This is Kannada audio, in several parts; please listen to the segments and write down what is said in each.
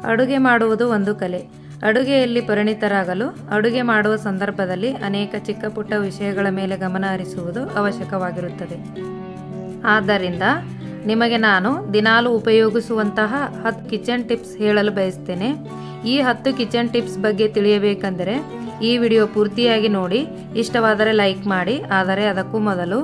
ಅಡುಗೆ ಮಾಡುವುದು ಒಂದು ಕಲೆ ಅಡುಗೆಯಲ್ಲಿ ಪರಿಣಿತರಾಗಲು ಅಡುಗೆ ಮಾಡುವ ಸಂದರ್ಭದಲ್ಲಿ ಅನೇಕ ಚಿಕ್ಕ ಪುಟ್ಟ ವಿಷಯಗಳ ಮೇಲೆ ಗಮನ ಹರಿಸುವುದು ಅವಶ್ಯಕವಾಗಿರುತ್ತದೆ ಆದ್ದರಿಂದ ನಿಮಗೆ ನಾನು ದಿನಾಲು ಉಪಯೋಗಿಸುವಂತಹ ಹತ್ತು ಕಿಚನ್ ಟಿಪ್ಸ್ ಹೇಳಲು ಬಯಸ್ತೇನೆ ಈ ಹತ್ತು ಕಿಚನ್ ಟಿಪ್ಸ್ ಬಗ್ಗೆ ತಿಳಿಯಬೇಕೆಂದರೆ ಈ ವಿಡಿಯೋ ಪೂರ್ತಿಯಾಗಿ ನೋಡಿ ಇಷ್ಟವಾದರೆ ಲೈಕ್ ಮಾಡಿ ಆದರೆ ಅದಕ್ಕೂ ಮೊದಲು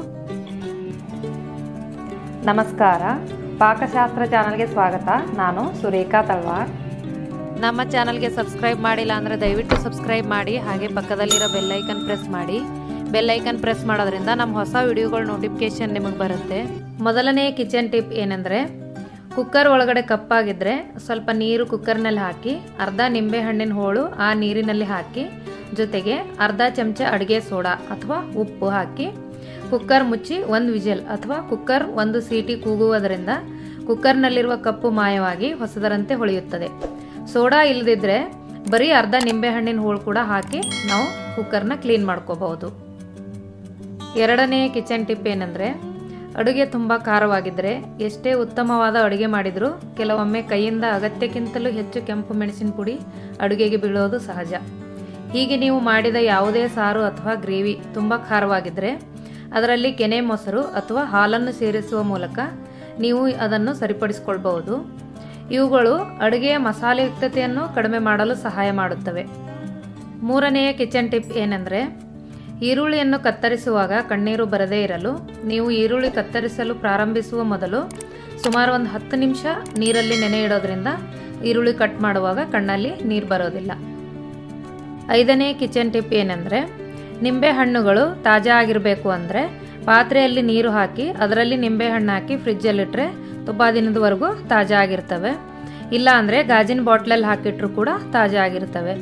ನಮಸ್ಕಾರ ಪಾಕಶಾಸ್ತ್ರ ಚಾನಲ್ಗೆ ಸ್ವಾಗತ ನಾನು ಸುರೇಖಾ ತಳ್ವಾರ್ ನಮ್ಮ ಚಾನಲ್ಗೆ ಸಬ್ಸ್ಕ್ರೈಬ್ ಮಾಡಿಲ್ಲ ಅಂದರೆ ದಯವಿಟ್ಟು ಸಬ್ಸ್ಕ್ರೈಬ್ ಮಾಡಿ ಹಾಗೆ ಪಕ್ಕದಲ್ಲಿರೋ ಬೆಲ್ಲೈಕನ್ ಪ್ರೆಸ್ ಮಾಡಿ ಬೆಲ್ಲೈಕನ್ ಪ್ರೆಸ್ ಮಾಡೋದ್ರಿಂದ ನಮ್ಮ ಹೊಸ ವಿಡಿಯೋಗಳ ನೋಟಿಫಿಕೇಶನ್ ನಿಮಗೆ ಬರುತ್ತೆ ಮೊದಲನೇ ಕಿಚನ್ ಟಿಪ್ ಏನೆಂದರೆ ಕುಕ್ಕರ್ ಒಳಗಡೆ ಕಪ್ಪಾಗಿದ್ದರೆ ಸ್ವಲ್ಪ ನೀರು ಕುಕ್ಕರ್ನಲ್ಲಿ ಹಾಕಿ ಅರ್ಧ ನಿಂಬೆಹಣ್ಣಿನ ಹೋಳು ಆ ನೀರಿನಲ್ಲಿ ಹಾಕಿ ಜೊತೆಗೆ ಅರ್ಧ ಚಮಚ ಅಡುಗೆ ಸೋಡಾ ಅಥವಾ ಉಪ್ಪು ಹಾಕಿ ಕುಕ್ಕರ್ ಮುಚ್ಚಿ ಒಂದು ವಿಜಲ್ ಅಥವಾ ಕುಕ್ಕರ್ ಒಂದು ಸೀಟಿ ಕೂಗುವುದರಿಂದ ಕುಕ್ಕರ್ನಲ್ಲಿರುವ ಕಪ್ಪು ಮಾಯವಾಗಿ ಹೊಸದರಂತೆ ಹೊಳೆಯುತ್ತದೆ ಸೋಡಾ ಇಲ್ಲದಿದ್ದರೆ ಬರೀ ಅರ್ಧ ನಿಂಬೆಹಣ್ಣಿನ ಹೋಳು ಕೂಡ ಹಾಕಿ ನಾವು ಕುಕ್ಕರ್ನ ಕ್ಲೀನ್ ಮಾಡ್ಕೋಬಹುದು ಎರಡನೇ ಕಿಚನ್ ಟಿಪ್ ಏನಂದರೆ ಅಡುಗೆ ತುಂಬ ಖಾರವಾಗಿದ್ದರೆ ಎಷ್ಟೇ ಉತ್ತಮವಾದ ಅಡುಗೆ ಮಾಡಿದರೂ ಕೆಲವೊಮ್ಮೆ ಕೈಯಿಂದ ಅಗತ್ಯಕ್ಕಿಂತಲೂ ಹೆಚ್ಚು ಕೆಂಪು ಮೆಣಸಿನ ಪುಡಿ ಅಡುಗೆಗೆ ಬೀಳೋದು ಸಹಜ ಹೀಗೆ ನೀವು ಮಾಡಿದ ಯಾವುದೇ ಸಾರು ಅಥವಾ ಗ್ರೇವಿ ತುಂಬ ಖಾರವಾಗಿದ್ದರೆ ಅದರಲ್ಲಿ ಕೆನೆ ಮೊಸರು ಅಥವಾ ಹಾಲನ್ನು ಸೇರಿಸುವ ಮೂಲಕ ನೀವು ಅದನ್ನು ಸರಿಪಡಿಸಿಕೊಳ್ಬಹುದು ಇವುಗಳು ಅಡುಗೆಯ ಮಸಾಲೆಯುಕ್ತತೆಯನ್ನು ಕಡಿಮೆ ಮಾಡಲು ಸಹಾಯ ಮಾಡುತ್ತವೆ ಮೂರನೆಯ ಕಿಚನ್ ಟಿಪ್ ಏನೆಂದರೆ ಈರುಳ್ಳಿಯನ್ನು ಕತ್ತರಿಸುವಾಗ ಕಣ್ಣೀರು ಬರದೇ ಇರಲು ನೀವು ಈರುಳ್ಳಿ ಕತ್ತರಿಸಲು ಪ್ರಾರಂಭಿಸುವ ಮೊದಲು ಸುಮಾರು ಒಂದು ಹತ್ತು ನಿಮಿಷ ನೀರಲ್ಲಿ ನೆನೆ ಇಡೋದ್ರಿಂದ ಈರುಳ್ಳಿ ಕಟ್ ಮಾಡುವಾಗ ಕಣ್ಣಲ್ಲಿ ನೀರು ಬರೋದಿಲ್ಲ ಐದನೇ ಕಿಚನ್ ಟಿಪ್ ಏನೆಂದರೆ ನಿಂಬೆ ಹಣ್ಣುಗಳು ತಾಜಾ ಆಗಿರಬೇಕು ಅಂದರೆ ಪಾತ್ರೆಯಲ್ಲಿ ನೀರು ಹಾಕಿ ಅದರಲ್ಲಿ ನಿಂಬೆ ಹಣ್ಣು ಹಾಕಿ ಫ್ರಿಜ್ಜಲ್ಲಿಟ್ಟರೆ ತುಂಬ ದಿನದವರೆಗೂ ತಾಜಾ ಆಗಿರ್ತವೆ ಇಲ್ಲ ಅಂದರೆ ಗಾಜಿನ ಬಾಟ್ಲಲ್ಲಿ ಹಾಕಿಟ್ರೂ ಕೂಡ ತಾಜಾ ಆಗಿರ್ತವೆ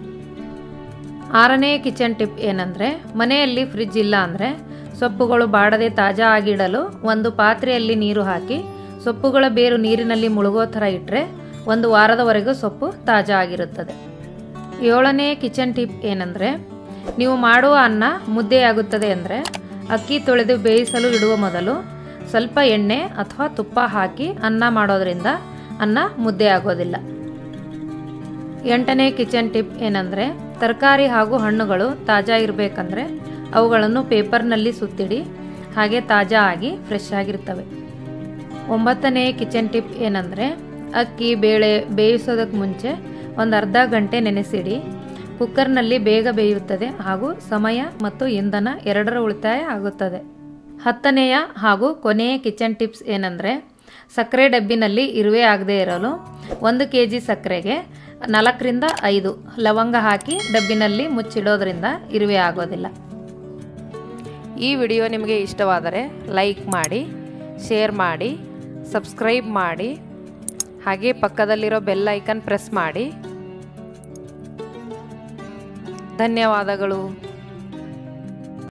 ಆರನೇ ಕಿಚನ್ ಟಿಪ್ ಏನಂದರೆ ಮನೆಯಲ್ಲಿ ಫ್ರಿಜ್ ಇಲ್ಲ ಅಂದರೆ ಸೊಪ್ಪುಗಳು ಬಾಡದೆ ತಾಜಾ ಆಗಿಡಲು ಒಂದು ಪಾತ್ರೆಯಲ್ಲಿ ನೀರು ಹಾಕಿ ಸೊಪ್ಪುಗಳ ಬೇರು ನೀರಿನಲ್ಲಿ ಮುಳುಗೋ ಥರ ಇಟ್ಟರೆ ಒಂದು ವಾರದವರೆಗೂ ಸೊಪ್ಪು ತಾಜಾ ಆಗಿರುತ್ತದೆ ಏಳನೇ ಕಿಚನ್ ಟಿಪ್ ಏನಂದರೆ ನೀವು ಮಾಡುವ ಅನ್ನ ಮುದ್ದೆಯಾಗುತ್ತದೆ ಅಂದರೆ ಅಕ್ಕಿ ತೊಳೆದು ಬೇಯಿಸಲು ಇಡುವ ಮೊದಲು ಸ್ವಲ್ಪ ಎಣ್ಣೆ ಅಥವಾ ತುಪ್ಪ ಹಾಕಿ ಅನ್ನ ಮಾಡೋದ್ರಿಂದ ಅನ್ನ ಮುದ್ದೆ ಆಗೋದಿಲ್ಲ ಎಂಟನೇ ಕಿಚನ್ ಟಿಪ್ ಏನಂದರೆ ತರಕಾರಿ ಹಾಗೂ ಹಣ್ಣುಗಳು ತಾಜಾ ಇರಬೇಕಂದ್ರೆ ಅವುಗಳನ್ನು ಪೇಪರ್ನಲ್ಲಿ ಸುತ್ತಿಡಿ ಹಾಗೆ ತಾಜಾ ಆಗಿ ಫ್ರೆಶ್ ಆಗಿರ್ತವೆ ಒಂಬತ್ತನೇ ಕಿಚನ್ ಟಿಪ್ ಏನಂದರೆ ಅಕ್ಕಿ ಬೇಳೆ ಬೇಯಿಸೋದಕ್ಕೆ ಮುಂಚೆ ಒಂದು ಅರ್ಧ ಗಂಟೆ ನೆನೆಸಿಡಿ ಕುಕ್ಕರ್ನಲ್ಲಿ ಬೇಗ ಬೇಯುತ್ತದೆ ಹಾಗೂ ಸಮಯ ಮತ್ತು ಇಂಧನ ಎರಡರ ಉಳಿತಾಯ ಆಗುತ್ತದೆ ಹತ್ತನೆಯ ಹಾಗೂ ಕೊನೆಯ ಕಿಚನ್ ಟಿಪ್ಸ್ ಏನಂದರೆ ಸಕ್ಕರೆ ಡಬ್ಬಿನಲ್ಲಿ ಇರುವೆ ಆಗದೆ ಇರಲು ಒಂದು ಕೆ ಜಿ ಸಕ್ಕರೆಗೆ ನಾಲ್ಕರಿಂದ ಐದು ಲವಂಗ ಹಾಕಿ ಡಬ್ಬಿನಲ್ಲಿ ಮುಚ್ಚಿಡೋದ್ರಿಂದ ಇರುವೆ ಆಗೋದಿಲ್ಲ ಈ ವಿಡಿಯೋ ನಿಮಗೆ ಇಷ್ಟವಾದರೆ ಲೈಕ್ ಮಾಡಿ ಶೇರ್ ಮಾಡಿ ಸಬ್ಸ್ಕ್ರೈಬ್ ಮಾಡಿ ಹಾಗೆ ಪಕ್ಕದಲ್ಲಿರೋ ಬೆಲ್ ಐಕನ್ ಪ್ರೆಸ್ ಮಾಡಿ ಧನ್ಯವಾದಗಳು